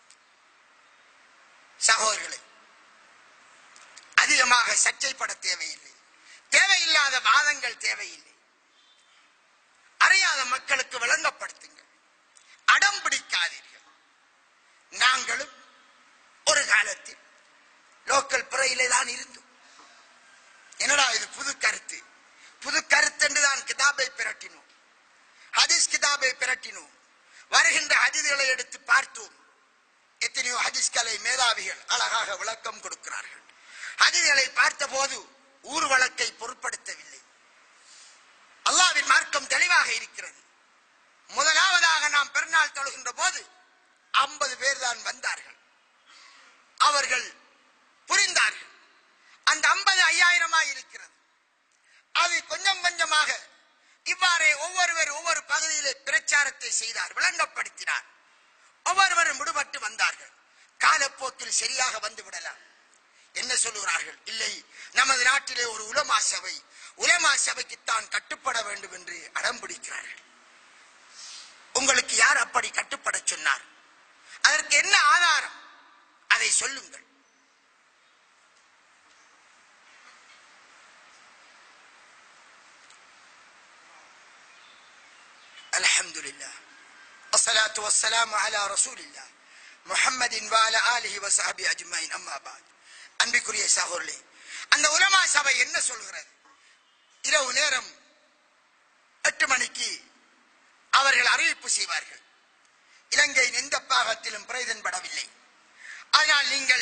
சகோதரர்களே அதிகமாக சர்ச்சைப்பட தேவையில்லை தேவையில்லாத வாதங்கள் தேவையில்லை அறியாத மக்களுக்கு விளங்கப்படுத்துங்கள் அடம் பிடிக்காதீர்கள் நாங்களும் ஒரு காலத்தில் லோக்கல் பிறையிலே தான் இருந்தோம் என்னடா இது புது கருத்து புது கருத்து என்று தான் கிதாபை பிரட்டினோம் ஹதீஸ் கிதாபை பிரட்டினோம் வருகின்ற ஹதீஸ்களை எடுத்து பார்த்தோம் எத்தனையோ ஹதீஸ் கலை மேதாவிகள் அழகாக விளக்கம் கொடுக்கிறார்கள் ஹதீஸ்களை பார்த்தபோது ஊர் வழக்கை பொருட்படுத்தவில்லை அல்லாவின் மார்க்கம் தெளிவாக இருக்கிறது முதலாவதாக நாம் பெருநாள் தொழுகின்ற போது ஐம்பது பேர் தான் வந்தார்கள் அவர்கள் புரிந்தார்கள் அந்த ஐம்பது ஐயாயிரமாய் இருக்கிறது அது கொஞ்சம் கொஞ்சமாக இவ்வாறே ஒவ்வொருவர் ஒவ்வொரு பகுதியிலே பிரச்சாரத்தை செய்தார் விளங்கப்படுத்தினார் ஒவ்வொருவரும் விடுபட்டு வந்தார்கள் காலப்போக்கில் சரியாக வந்து விடலாம் என்ன சொல்லுகிறார்கள் இல்லை நமது நாட்டிலே ஒரு உலமா சபை உலமா சபைக்குத்தான் கட்டுப்பட வேண்டும் என்று அடம் பிடிக்கிறார்கள் உங்களுக்கு யார் அப்படி கட்டுப்பட சொன்னார் அதற்கு என்ன ஆதாரம் அதை சொல்லுங்கள் الحمد لله الصلاة والسلام على رسول الله محمد وعلى آله وصحبه أجمعين أما بعد அன்பிற்குரிய சகோதரே அந்த உலமா சபை என்ன சொல்கிறது இரவு நேரம் எட்டு மணிக்கு அவர்கள் அறிவிப்பு செய்வார்கள் இலங்கையின் எந்த பாகத்திலும் பிரயோஜன்படவில்லை ஆனால் நீங்கள்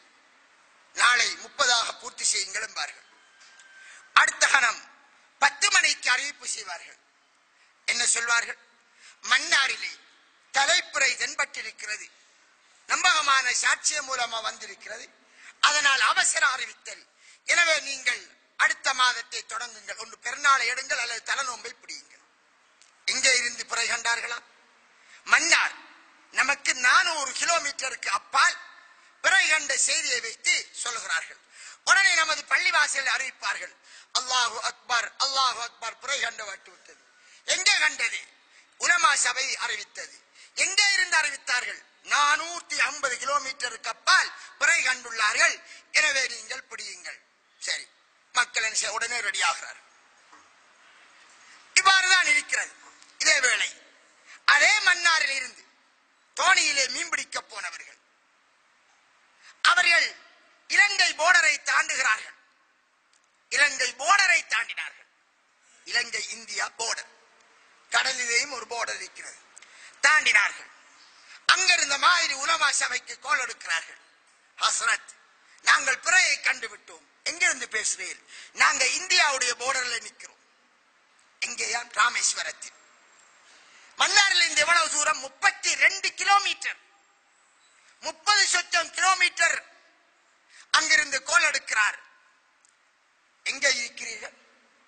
நாளை முப்பதாக பூர்த்தி செய்யுங்கள் என்பார்கள் அடுத்த கணம் பத்து மணிக்கு அறிவிப்பு செய்வார்கள் என்ன சொல்வார்கள் மன்னாரிலே தலைப்புரை தென்பட்டிருக்கிறது நம்பகமான சாட்சியம் மூலமா வந்திருக்கிறது அதனால் அவசர அறிவித்தல் எனவே நீங்கள் அடுத்த மாதத்தை தொடங்குங்கள் ஒன்று பெருநாளை எடுங்கள் அல்லது தலநோம்பை பிடியுங்கள் எங்கே இருந்து பிறை கண்டார்களா மன்னார் நமக்கு நானூறு கிலோமீட்டருக்கு அப்பால் பிறை கண்ட செய்தியை வைத்து சொல்கிறார்கள் உடனே நமது பள்ளிவாசலில் அறிவிப்பார்கள் அல்லாஹு அக்பர் அல்லாஹு அக்பர் பிறை கண்டு விட்டு விட்டது எங்கே கண்டது உலமா சபை அறிவித்தது எங்கே இருந்து அறிவித்தார்கள் நானூத்தி ஐம்பது கிலோமீட்டருக்கு அப்பால் பிறை கண்டுள்ளார்கள் எனவே நீங்கள் பிடியுங்கள் சரி மக்கள் என்ன செய்ய உடனே ரெடி ஆகிறார்கள் இவ்வாறுதான் இருக்கிறது இதே வேளை அதே மன்னாரில் இருந்து தோணியிலே மீன்பிடிக்க போனவர்கள் அவர்கள் இலங்கை போர்டரை தாண்டுகிறார்கள் இலங்கை போர்டரை தாண்டினார்கள் இலங்கை இந்தியா போர்டர் கடலிலேயும் ஒரு போர்டர் இருக்கிறது தாண்டினார்கள் அங்கிருந்த மாதிரி உலமா சபைக்கு கோல் எடுக்கிறார்கள் ஹசரத் நாங்கள் பிறையை கண்டுவிட்டோம் எங்கிருந்து பேசுகிறீர்கள் நாங்க இந்தியாவுடைய போர்டர்ல நிக்கிறோம் எங்கேயா ராமேஸ்வரத்தில் மன்னாரில் இருந்து எவ்வளவு தூரம் முப்பத்தி ரெண்டு கிலோமீட்டர் முப்பது சொச்சம் கிலோமீட்டர் அங்கிருந்து கோல் எடுக்கிறார் எங்கே இருக்கிறீர்கள்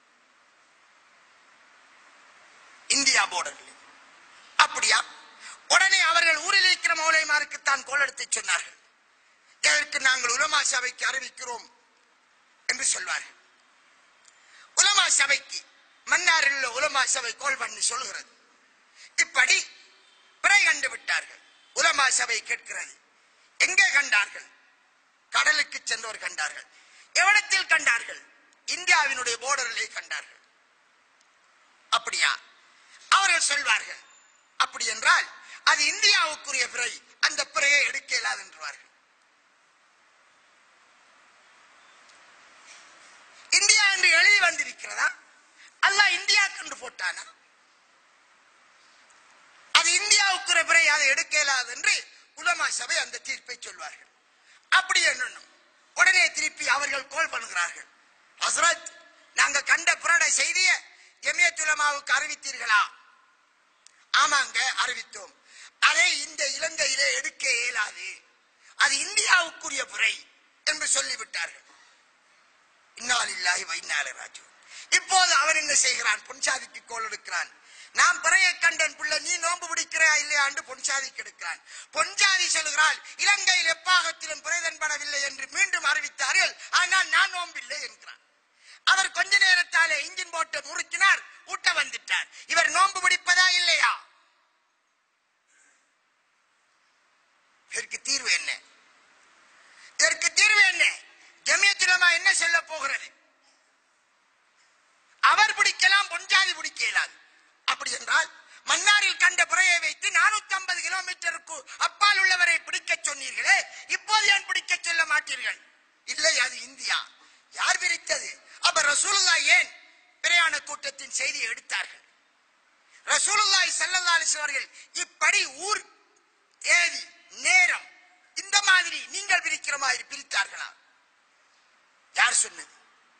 இந்தியா போர்டரில் அப்படியா உடனே அவர்கள் ஊரில் இருக்கிற மௌலைமாருக்கு தான் கோல் எடுத்து சொன்னார்கள் இதற்கு நாங்கள் உலமா சபைக்கு அறிவிக்கிறோம் என்று சொல்வார்கள் உலமா சபைக்கு மன்னாரில் உள்ள உலமா சபை கோல் பண்ணி சொல்கிறது இப்படி பிறை கண்டு விட்டார்கள் உலமா சபை கேட்கிறது எங்கே கண்டார்கள் கடலுக்கு சென்றவர் கண்டார்கள் எவ்விடத்தில் கண்டார்கள் இந்தியாவினுடைய போர்டரிலே கண்டார்கள் அப்படியா அவர்கள் சொல்வார்கள் அப்படி என்றால் அது இந்தியாவுக்குரிய பிறை அந்த பிறையை எடுக்க இயலாது என்றுவார்கள் இந்தியா என்று எழுதி வந்திருக்கிறதா அல்லாஹ் இந்தியா கண்டு போட்டானா அது இந்தியாவுக்குரிய பிறை அதை எடுக்க இயலாது என்று உலமா சபை அந்த தீர்ப்பை சொல்வார்கள் அப்படி என்னணும் உடனே திருப்பி அவர்கள் கோல் பண்ணுகிறார்கள் ஹஸ்ரத் நாங்க கண்ட புரட செய்திய ஜமியத் உலமாவுக்கு அறிவித்தீர்களா ஆமாங்க அறிவித்தோம் அதை இந்த இலங்கையிலே எடுக்க இயலாது அது இந்தியாவுக்குரிய முறை என்று சொல்லிவிட்டார்கள் இன்னாலில்லாஹி வைநாள ராஜு இப்போது அவர் என்ன செய்கிறான் பொன்சாதிக்கு கோல் எடுக்கிறான் நாம் பிறைய கண்டன் புள்ள நீ நோன்பு பிடிக்கிறா இல்லையா என்று பொன்சாதிக்கு எடுக்கிறான் பொன்சாதி சொல்கிறாள் இலங்கையில் எப்பாகத்திலும் பிறைதன்படவில்லை என்று மீண்டும் அறிவித்தார்கள் ஆனால் நான் நோம்பில்லை என்கிறான் அவர் கொஞ்ச நேரத்தாலே இன்ஜின் போட்டு முறுக்கினார் ஊட்ட வந்துட்டார் இவர் நோன்பு பிடிப்பதா இல்லையா இதற்கு தீர்வு என்ன இதற்கு தீர்வு என்ன ஜமியத்துலமா என்ன சொல்ல போகிறது அவர் பிடிக்கலாம் பொஞ்சாதி பிடிக்க இயலாது அப்படி என்றால் மன்னாரில் கண்ட புறையை வைத்து நானூத்தி ஐம்பது கிலோமீட்டருக்கு அப்பால் உள்ளவரை பிடிக்க சொன்னீர்களே இப்போது ஏன் பிடிக்க சொல்ல மாட்டீர்கள் இல்லை அது இந்தியா யார் பிரித்தது அப்ப ரசூலுல்லா ஏன் பிரயாண கூட்டத்தின் செய்தியை எடுத்தார்கள் ரசூலுல்லாஹி ஸல்லல்லாஹு அலைஹி வஸல்லம் அவர்கள் இப்படி ஊர் தேதி நேரம் இந்த மாதிரி நீங்கள் பிரிக்கிற மாதிரி பிரித்தார்களா யார் சொன்னது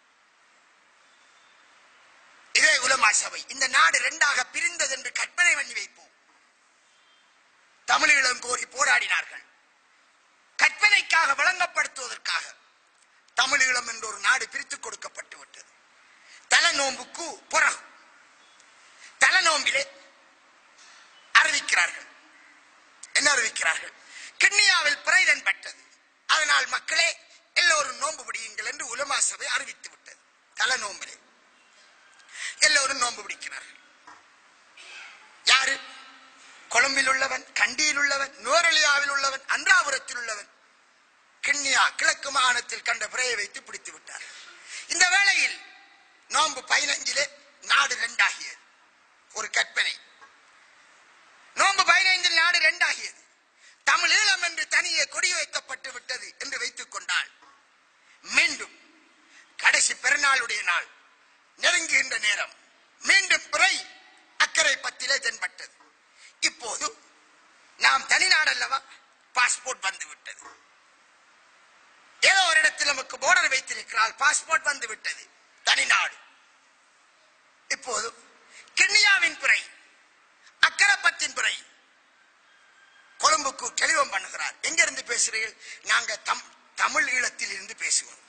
இதே உலமா சபை இந்த நாடு இரண்டாக பிரிந்தது என்று கற்பனை பண்ணி வைப்போம் தமிழீழம் கோரி போராடினார்கள் கற்பனைக்காக வழங்கப்படுத்துவதற்காக தமிழீழம் என்ற ஒரு நாடு பிரித்துக் கொடுக்கப்பட்டு விட்டது தலை நோம்புக்கு புறகு தலை நோம்பிலே அறிவிக்கிறார்கள் என்ன அறிவிக்கிறார்கள் கிண்ணியாவில் பிறைதன் பட்டது அதனால் மக்களே எல்லோரும் நோன்பு பிடியுங்கள் என்று உலமா சபை அறிவித்து விட்டது தலை நோம்பிலே எல்லோரும் நோன்பு பிடிக்கிறார்கள் யாரு கொழும்பில் உள்ளவன் கண்டியில் உள்ளவன் நுவரலியாவில் உள்ளவன் அன்றாபுரத்தில் உள்ளவன் கிண்ணியா கிழக்கு மாகாணத்தில் கண்ட பிறையை வைத்து பிடித்து விட்டார் இந்த வேளையில் நோன்பு பதினஞ்சிலே நாடு ரெண்டாகியது ஒரு கற்பனை நோன்பு பதினைந்தில் நாடு ரெண்டாகியது தமிழீழம் என்று தனியே கொடி வைக்கப்பட்டு விட்டது என்று வைத்துக் கொண்டால் மீண்டும் கடைசி பெருநாளுடைய நாள் நெருங்குகின்ற நேரம் மீண்டும் பிறை அக்கறை பத்திலே தென்பட்டது இப்போது நாம் தனிநாடு அல்லவா பாஸ்போர்ட் வந்து விட்டது ஏதோ ஒரு இடத்தில் நமக்கு போர்டர் வைத்திருக்கிறாள் பாஸ்போர்ட் வந்து விட்டது தனிநாடு இப்போது கிண்ணியாவின் பிறை அக்கரப்பத்தின் பிறை கொழும்புக்கு டெலிவம் பண்ணுகிறார் எங்க இருந்து பேசுறீர்கள் நாங்க தம் தமிழ் ஈழத்தில் இருந்து பேசுவோம்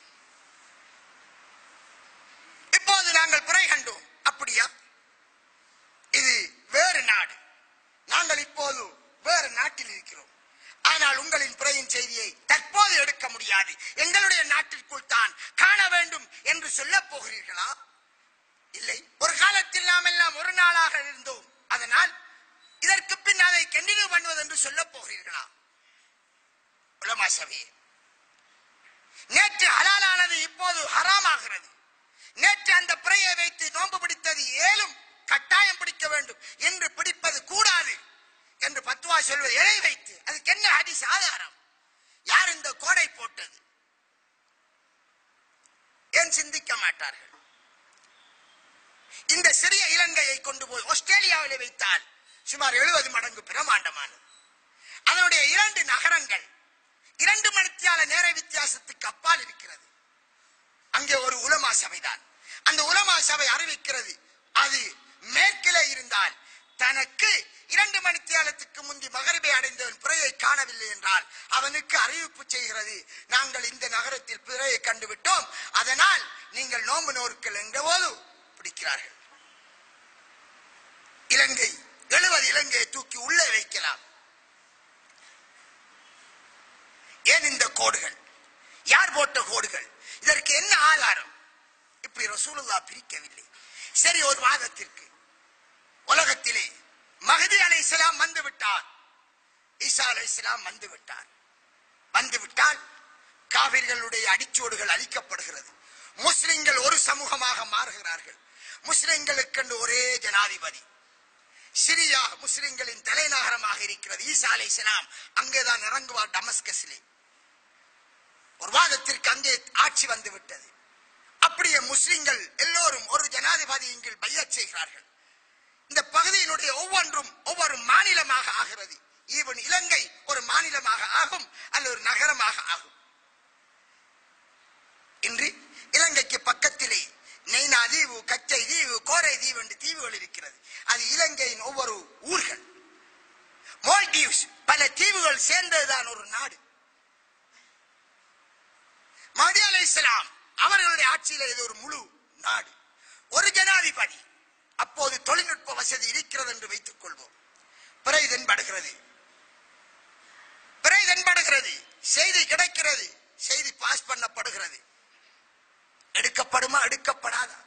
இப்போது நாங்கள் பிறை கண்டோம் அப்படியா இது வேறு நாடு நாங்கள் இப்போது வேறு நாட்டில் இருக்கிறோம் ஆனால் உங்களின் பிறையின் செய்தியை தற்போது எடுக்க முடியாது எங்களுடைய நாட்டிற்குள் தான் காண வேண்டும் என்று சொல்ல போகிறீர்களா இல்லை ஒரு காலத்தில் நாம் எல்லாம் ஒரு நாளாக இருந்தோம் அதனால் இதற்கு பின் அதை கண்டினியூ பண்ணுவது என்று சொல்ல போகிறீர்களா உலமா சபையே நேற்று ஹலாலானது இப்போது ஹராமாகிறது நேற்று அந்த பிறையை வைத்து நோன்பு பிடித்தது ஏலும் கட்டாயம் பிடிக்க வேண்டும் என்று பிடிப்பது கூடாது என்று பத்துவா சொல்வது எதை வைத்து அதுக்கு என்ன ஹதீஸ் ஆதாரம் யார் இந்த கோடை போட்டது ஏன் சிந்திக்க மாட்டார்கள் இந்த சிறிய இலங்கையை கொண்டு போய் ஆஸ்திரேலியாவிலே வைத்தால் சுமார் எழுபது மடங்கு பிரமாண்டமானது அதனுடைய இரண்டு நகரங்கள் இரண்டு மணித்தியால நேர வித்தியாசத்துக்கு அப்பால் இருக்கிறது அங்கே ஒரு உலமா சபைதான் அந்த உலமா சபை அறிவிக்கிறது அது மேற்கிலே இருந்தால் தனக்கு இரண்டு மணித்தியாலத்துக்கு முந்தி மகரிபை அடைந்தவன் பிறையை காணவில்லை என்றால் அவனுக்கு அறிவிப்பு செய்கிறது நாங்கள் இந்த நகரத்தில் பிறையை கண்டுவிட்டோம் அதனால் நீங்கள் நோம்பு நோருக்கள் என்ற போது பிடிக்கிறார்கள் இலங்கை எழுபது இலங்கையை தூக்கி உள்ளே வைக்கலாம் ஏன் இந்த கோடுகள் யார் போட்ட கோடுகள் இதற்கு என்ன ஆதாரம் இப்படி ரசூலுல்லா பிரிக்கவில்லை சரி ஒரு வாதத்திற்கு உலகத்திலே மகதி அலை இஸ்லாம் வந்து விட்டார் ஈசா அலை இஸ்லாம் வந்து விட்டார் வந்து விட்டால் காவிர்களுடைய அடிச்சோடுகள் அழிக்கப்படுகிறது முஸ்லிம்கள் ஒரு சமூகமாக மாறுகிறார்கள் முஸ்லிம்களுக்கென்று ஒரே ஜனாதிபதி சிரியா முஸ்லிம்களின் தலைநகரமாக இருக்கிறது ஈசா அலை இஸ்லாம் அங்கேதான் இறங்குவார் டமஸ்கஸிலே ஒரு வாதத்திற்கு அங்கே ஆட்சி வந்து விட்டது அப்படியே முஸ்லிம்கள் எல்லோரும் ஒரு ஜனாதிபதியின் கீழ் பையச் செய்கிறார்கள் இந்த பகுதியினுடைய ஒவ்வொன்றும் ஒவ்வொரு மாநிலமாக ஆகிறது ஈவன் இலங்கை ஒரு மாநிலமாக ஆகும் அல்லது ஒரு நகரமாக ஆகும் இன்று இலங்கைக்கு பக்கத்திலே நெய்னா தீவு கச்சை தீவு கோரை தீவு என்று தீவுகள் இருக்கிறது அது இலங்கையின் ஒவ்வொரு ஊர்கள் மால்டீவ்ஸ் பல தீவுகள் சேர்ந்ததுதான் ஒரு நாடு மஹதி அலை இஸ்லாம் அவர்களுடைய ஆட்சியில் இது ஒரு முழு நாடு ஒரு ஜனாதிபதி அப்போது தொழில்நுட்ப வசதி இருக்கிறது என்று வைத்துக் கொள்வோம் பிறை தென்படுகிறது பிறை தென்படுகிறது செய்தி கிடைக்கிறது செய்தி பாஸ் பண்ணப்படுகிறது எடுக்கப்படுமா எடுக்கப்படாதா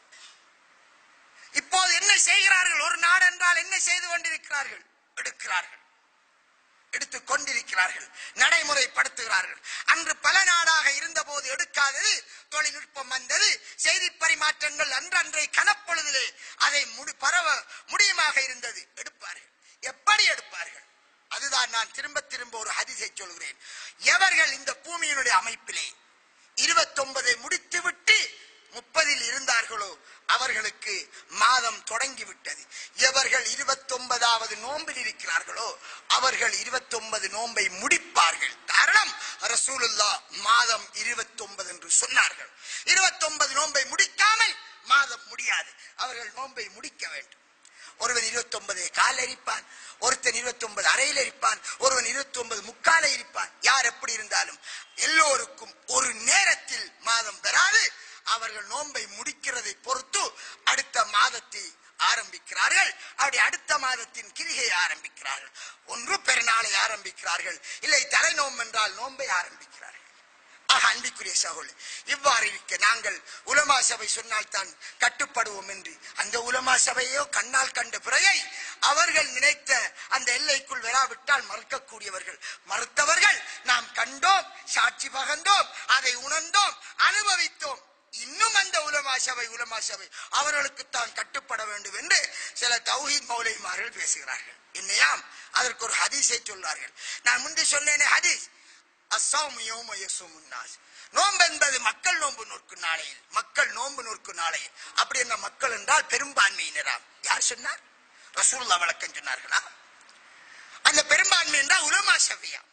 இப்போது என்ன செய்கிறார்கள் ஒரு நாடு என்றால் என்ன செய்து கொண்டிருக்கிறார்கள் எடுக்கிறார்கள் எடுத்துக் கொண்டிருக்கிறார்கள் நடைமுறைப்படுத்துகிறார்கள் அன்று பல நாடாக இருந்த போது எடுக்காதது தொழில்நுட்பம் வந்தது செய்தி பரிமாற்றங்கள் அன்றன்றை கனப்பொழுதிலே அதை முடி பரவ முடியுமாக இருந்தது எடுப்பார்கள் எப்படி எடுப்பார்கள் அதுதான் நான் திரும்ப திரும்ப ஒரு ஹதிசை சொல்கிறேன் எவர்கள் இந்த பூமியினுடைய அமைப்பிலே இருபத்தொன்பதை முடித்துவிட்டு முப்பதில் இருந்தார்களோ அவர்களுக்கு மாதம் தொடங்கிவிட்டது எவர்கள் இருபத்தொன்பதாவது நோம்பில் இருக்கிறார்களோ அவர்கள் இருபத்தொன்பது நோன்பை முடிப்பார்கள் காரணம் ரசூலுல்லா மாதம் இருபத்தொன்பது என்று சொன்னார்கள் இருபத்தொன்பது நோன்பை முடிக்காமல் மாதம் முடியாது அவர்கள் நோன்பை முடிக்க வேண்டும் ஒருவன் இருபத்தி ஒன்பது கால இருப்பான் ஒருத்தன் இருபத்தி ஒன்பது அறையில் இருப்பான் ஒருவன் இருபத்தி ஒன்பது முக்கால இருப்பான் யார் எப்படி இருந்தாலும் எல்லோருக்கும் ஒரு நேரத்தில் மாதம் பெறாது அவர்கள் நோன்பை முடிக்கிறதை பொறுத்து அடுத்த மாதத்தை ஆரம்பிக்கிறார்கள் அப்படி அடுத்த மாதத்தின் கிரிகை ஆரம்பிக்கிறார்கள் ஒன்று பெருநாளை ஆரம்பிக்கிறார்கள் இல்லை தலை நோம்பு என்றால் நோன்பை ஆரம்பிக்கிறார்கள் ஆக அன்பிற்குரிய சகோதரி இவ்வாறு இருக்க நாங்கள் உலமா சபை சொன்னால் தான் கட்டுப்படுவோம் என்று அந்த உலமா சபையோ கண்ணால் கண்ட பிறையை அவர்கள் நினைத்த அந்த எல்லைக்குள் வராவிட்டால் மறுக்கக்கூடியவர்கள் மறுத்தவர்கள் நாம் கண்டோம் சாட்சி பகந்தோம் அதை உணர்ந்தோம் அனுபவித்தோம் இன்னும் அந்த உலமா சபை உலமா சபை அவர்களுக்கு தான் கட்டுப்பட வேண்டும் என்று சில தௌஹீத் மௌலைமார்கள் பேசுகிறார்கள் என்னையாம் அதற்கு ஒரு ஹதீஸை சொல்வார்கள் நான் முந்தி சொன்னேனே ஹதீஸ் அஸ்ஸாமு யௌம யஸூமுன் நாஸ் நோன்பு என்பது மக்கள் நோன்பு நோக்கும் நாளையில் மக்கள் நோன்பு நோக்கும் நாளையில் அப்படி என்ன மக்கள் என்றால் பெரும்பான்மையினராம் யார் சொன்னார் ரசூலுல்லாஹ் வழக்கம் சொன்னார்களா அந்த பெரும்பான்மை என்றால் உலமா சபையா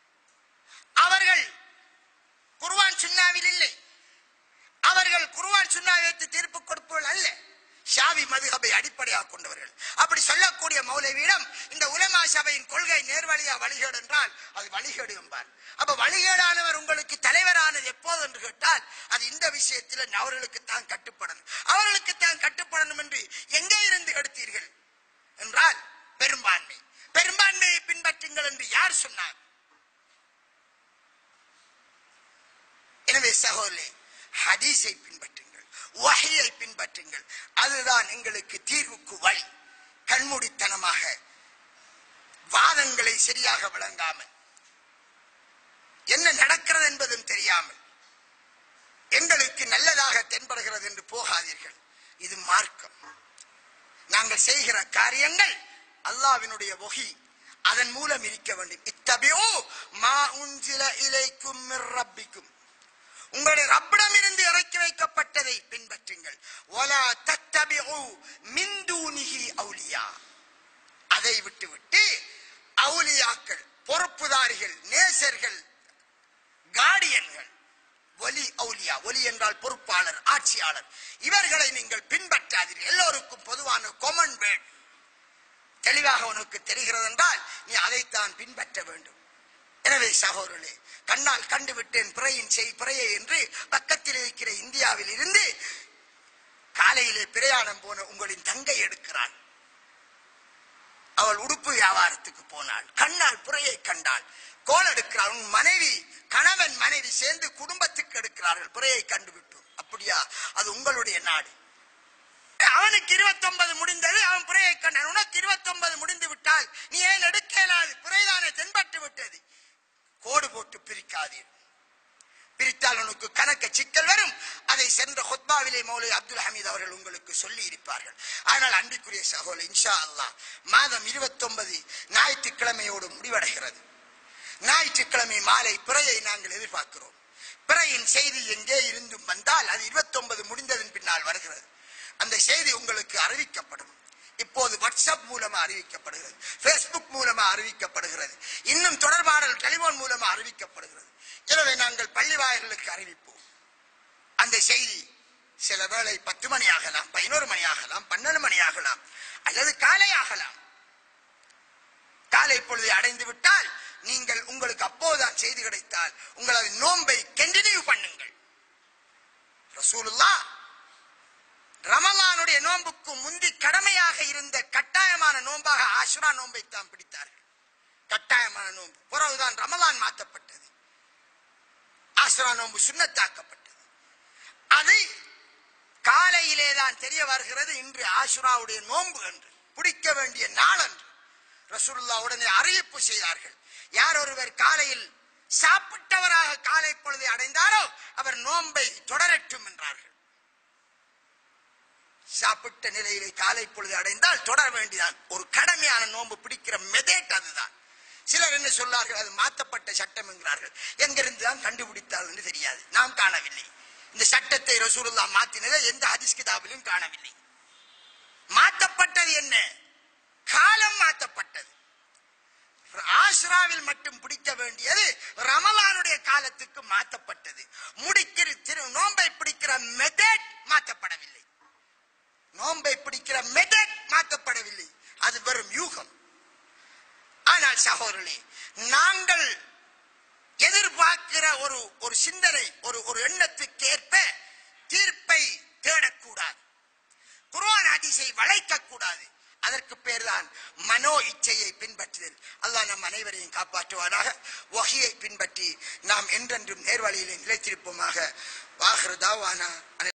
அவர்கள் குர்ஆன் சுன்னாவில் இல்லை அவர்கள் குர்ஆன் சுன்னா வைத்து தீர்ப்பு கொடுப்பவர்கள் அல்ல ஷாவி மதுஹபை அடிப்படையாக கொண்டவர்கள் அப்படி சொல்லக்கூடிய மௌலவியிடம் இந்த உலமா சபையின் கொள்கை நேர்வழியா வழிகேடு என்றால் அது வழிகேடு என்பார் அப்ப வழிகேடானவர் உங்களுக்கு தலைவரானது எப்போது என்று கேட்டால் அது இந்த விஷயத்தில் அவர்களுக்கு தான் கட்டுப்படணும் அவர்களுக்கு தான் கட்டுப்படணும் என்று எங்கே இருந்து எடுத்தீர்கள் என்றால் பெரும்பான்மை பெரும்பான்மையை பின்பற்றுங்கள் என்று யார் சொன்னார் எனவே சகோதரே ஹதீஸை பின்பற்றுங்கள் வஹையை பின்பற்றுங்கள் அதுதான் எங்களுக்கு தீர்வுக்கு வழி கண்மூடித்தனமாக வாதங்களை சரியாக விளங்காமல் என்ன நடக்கிறது என்பதும் தெரியாமல் எங்களுக்கு நல்லதாக தென்படுகிறது என்று போகாதீர்கள் இது மார்க்கம் நாங்கள் செய்கிற காரியங்கள் அல்லாவினுடைய வகி அதன் மூலம் இருக்க வேண்டும் இத்தபியோ மா உன்சில இலைக்கும் மிர் ரப்பிக்கும் உங்களுடைய ரப்பிடம் இருந்து இறக்கி வைக்கப்பட்டதை பின்பற்றுங்கள் ஒலா தத்தபிஉ மின் தூனிஹி அவுலியா அதை விட்டுவிட்டு அவுலியாக்கள் பொறுப்புதாரிகள் நேசர்கள் கார்டியன்கள் ஒலி அவுலியா ஒலி என்றால் பொறுப்பாளர் ஆட்சியாளர் இவர்களை நீங்கள் பின்பற்றாதீர்கள் எல்லோருக்கும் பொதுவான கொமன் வேர்ட் தெளிவாக உனக்கு தெரிகிறது என்றால் நீ அதைத்தான் பின்பற்ற வேண்டும் எனவே சகோதரர்களே கண்ணால் கண்டுவிட்டேன் பிறையின் செய் பிறையை என்று பக்கத்தில் இருக்கிற இந்தியாவில் இருந்து காலையிலே பிரயாணம் போன உங்களின் தங்கை எடுக்கிறாள் அவள் உடுப்பு வியாபாரத்துக்கு போனாள் கண்ணால் புறையை கண்டாள் கோல் எடுக்கிறாள் உன் மனைவி கணவன் மனைவி சேர்ந்து குடும்பத்துக்கு எடுக்கிறார்கள் புறையை கண்டுவிட்டோம் அப்படியா அது உங்களுடைய நாடு அவனுக்கு இருபத்தொன்பது முடிந்தது அவன் புறையை கண்டான் உனக்கு இருபத்தொன்பது முடிந்து விட்டால் நீ ஏன் எடுக்க இயலாது புறைதானே தென்பட்டு விட்டது கோடு போட்டு பிரிக்காதீர் பிரித்தால் உனக்கு கணக்க சிக்கல் வரும் அதை சென்ற ஹொத்பாவிலே மௌலை அப்துல் ஹமீத் அவர்கள் உங்களுக்கு சொல்லி இருப்பார்கள் ஆனால் அன்பிற்குரிய சகோதரர் இன்ஷா அல்லாஹ் மாதம் இருபத்தொன்பது ஞாயிற்றுக்கிழமையோடு முடிவடைகிறது ஞாயிற்றுக்கிழமை மாலை பிறையை நாங்கள் எதிர்பார்க்கிறோம் பிறையின் செய்தி எங்கே இருந்தும் வந்தால் அது இருபத்தொன்பது முடிந்ததன் பின்னால் வருகிறது அந்த செய்தி உங்களுக்கு அறிவிக்கப்படும் இப்போது வாட்ஸ்அப் மூலமா அறிவிக்கப்படுகிறது Facebook மூலமா அறிவிக்கப்படுகிறது இன்னும் தொடர்பாடல் டெலிபோன் மூலமா அறிவிக்கப்படுகிறது எனவே நாங்கள் பள்ளி வாயில்களுக்கு அறிவிப்போம் அந்த செய்தி சில வேளை பத்து மணி ஆகலாம் பதினோரு மணி ஆகலாம் பன்னெண்டு மணி ஆகலாம் அல்லது காலை ஆகலாம் காலை பொழுதை அடைந்து விட்டால் நீங்கள் உங்களுக்கு அப்போதுதான் செய்தி கிடைத்தால் உங்களது நோன்பை கண்டினியூ பண்ணுங்கள் ரசூலுல்லா ரமலானுடைய நோன்புக்கு முந்தி கடமையாக இருந்த கட்டாயமான நோன்பாக ஆசுரா நோன்பை தான் பிடித்தார்கள் கட்டாயமான நோன்பு பிறகுதான் ரமலான் மாற்றப்பட்டது ஆசுரா நோன்பு சுண்ணத்தாக்கப்பட்டது அது காலையிலே தான் தெரிய வருகிறது இன்று ஆசுராவுடைய நோன்பு என்று பிடிக்க வேண்டிய நாள் என்று ரசூலுல்லா உடனே அறிவிப்பு செய்தார்கள் யார் ஒருவர் காலையில் சாப்பிட்டவராக காலை பொழுதை அடைந்தாரோ அவர் நோன்பை தொடரட்டும் என்றார்கள் சாப்பிட்ட நிலையிலே காலை பொழுது அடைந்தால் தொடர வேண்டியதான் ஒரு கடமையான நோன்பு பிடிக்கிற மெதேட் அதுதான் சிலர் என்ன சொல்லார்கள் அது மாற்றப்பட்ட சட்டம் என்கிறார்கள் எங்கிருந்து தான் கண்டுபிடித்தார்கள் என்று தெரியாது நாம் காணவில்லை இந்த சட்டத்தை ரசூலுல்லா மாத்தினதை எந்த ஹதீஸ் கிதாபிலும் காணவில்லை மாற்றப்பட்டது என்ன காலம் மாற்றப்பட்டது ஆஸ்ராவில் மட்டும் பிடிக்க வேண்டியது ரமலானுடைய காலத்துக்கு மாற்றப்பட்டது முடிக்கிற திரு நோன்பை பிடிக்கிற மெதட் மாற்றப்படவில்லை நோன்பை பிடிக்கிற மெதட் மாற்றப்படவில்லை அது வெறும் யூகம் ஆனால் சகோதரர்களே நாங்கள் எதிர்பார்க்கிற ஒரு ஒரு சிந்தனை ஒரு ஒரு எண்ணத்துக்கு ஏற்ப தீர்ப்பை தேடக்கூடாது குர்ஆன் ஹதீஸை வளைக்க கூடாது அதற்கு பேர்தான் மனோ இச்சையை பின்பற்றுதல் அல்லாஹ் நம் அனைவரையும் காப்பாற்றுவானாக வகையை பின்பற்றி நாம் என்றென்றும் நேர்வழியிலே நிலைத்திருப்போமாக வாஹ்ரு தாவானா